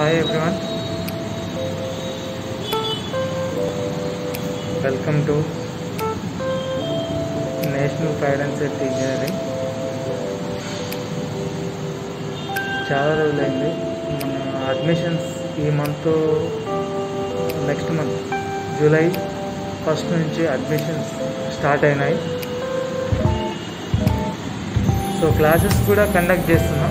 hi everyone welcome to national pride and safety engineering చాలా రోజులైంది మన అడ్మిషన్స్ ఈ month next month July first నుంచి అడ్మిషన్స్ స్టార్ట్ అయినాయి సో క్లాసెస్ కూడా కండక్ట్ చేస్తున్నాం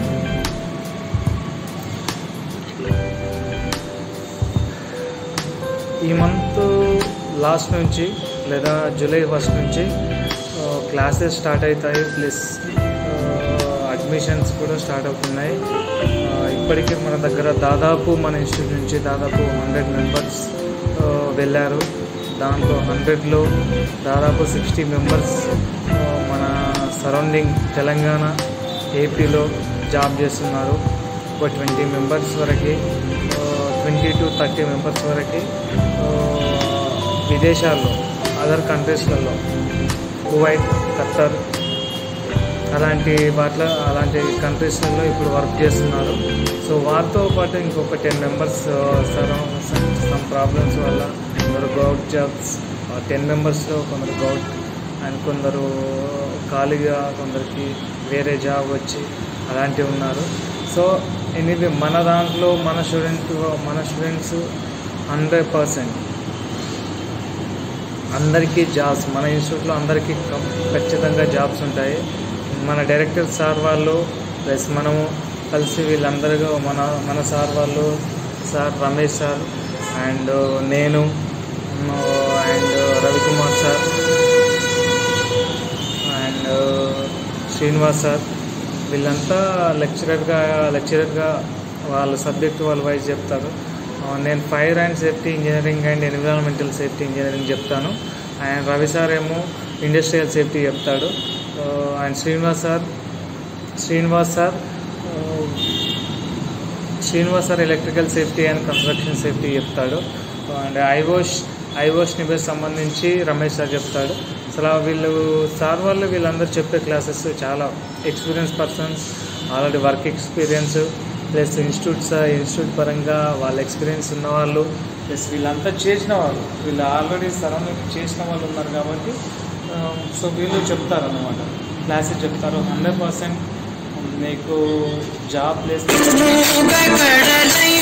ఈ మంత్ లాస్ట్ నుంచి లేదా జూలై ఫస్ట్ నుంచి క్లాసెస్ స్టార్ట్ అవుతాయి ప్లస్ అడ్మిషన్స్ కూడా స్టార్ట్ అవుతున్నాయి ఆ, ఇప్పటికే మన దగ్గర దాదాపు మన ఇన్స్టిట్యూట్ నుంచి దాదాపు హండ్రెడ్ మెంబర్స్ వెళ్ళారు దాంట్లో హండ్రెడ్లో దాదాపు సిక్స్టీ మెంబర్స్ మన సరౌండింగ్ తెలంగాణ ఏపీలో జాబ్ చేస్తున్నారు ఒక ట్వంటీ మెంబర్స్ వరకు ట్వంటీ టు థర్టీ మెంబర్స్ వరకు ఆ, విదేశాల్లో అదర్ కంట్రీస్లలో కువైట్ ఖత్తర్ అలాంటి వాటిలో అలాంటి కంట్రీస్లలో ఇప్పుడు వర్క్ చేస్తున్నారు సో వారితో పాటు ఇంకొక టెన్ మెంబర్స్ సమ్ ప్రాబ్లమ్స్ వల్ల కొందరు గౌట్ జాబ్స్ టెన్ మెంబర్స్లో కొందరు గౌట్ అండ్ కొందరు ఖాళీగా కొందరికి వేరే జాబ్ వచ్చి అలాంటివి ఉన్నారు సో ఎనీవే మన దాంట్లో మన స్టూడెంట్ మన స్టూడెంట్స్ హండ్రెడ్ పర్సెంట్ అందరికీ జాబ్స్ మన ఇన్స్టిట్యూట్లో అందరికీ కం- ఖచ్చితంగా జాబ్స్ ఉంటాయి మన డైరెక్టర్ సార్ వాళ్ళు ప్లస్ మనము కలిసి వీళ్ళందరూ మన మన సార్ వాళ్ళు సార్ రమేష్ సార్ అండ్ నేను and Ravikumar sir and Srinivas sir వీళ్ళంతా లెక్చరర్గా లెక్చరర్గా వాళ్ళ సబ్జెక్ట్ వాళ్ళ వైజ్ చెప్తారు ఆ, నేను fire and safety engineering and environmental safety engineering చెప్తాను అండ్ రవి సార్ ఏమో ఇండస్ట్రియల్ సేఫ్టీ చెప్తాడు ఆ, and Srinivas sir Srinivas sir ఆ, Srinivas sir electrical safety and construction safety చెప్తాడు అండ్ ఐవోష్ ఐవోష్ నిబేస్ సంబంధించి రమేష్ సార్ చెప్తాడు అసలు వీళ్ళు సార్ వాళ్ళు వీళ్ళందరూ చెప్పే క్లాసెస్ చాలా experience persons already work experience plus institutes institute పరంగా వాళ్ళ ఎక్స్పీరియన్స్ ఉన్నవాళ్ళు ప్లస్ వీళ్ళంతా చేసిన వాళ్ళు వీళ్ళు ఆల్రెడీ సరౌండింగ్ చేసిన వాళ్ళు ఉన్నారు కాబట్టి సో వీళ్ళు చెప్తారు అనమాట క్లాసెస్ చెప్తారు హండ్రెడ్ పర్సెంట్ మీకు జాబ్ ప్లేస్ భయపడలై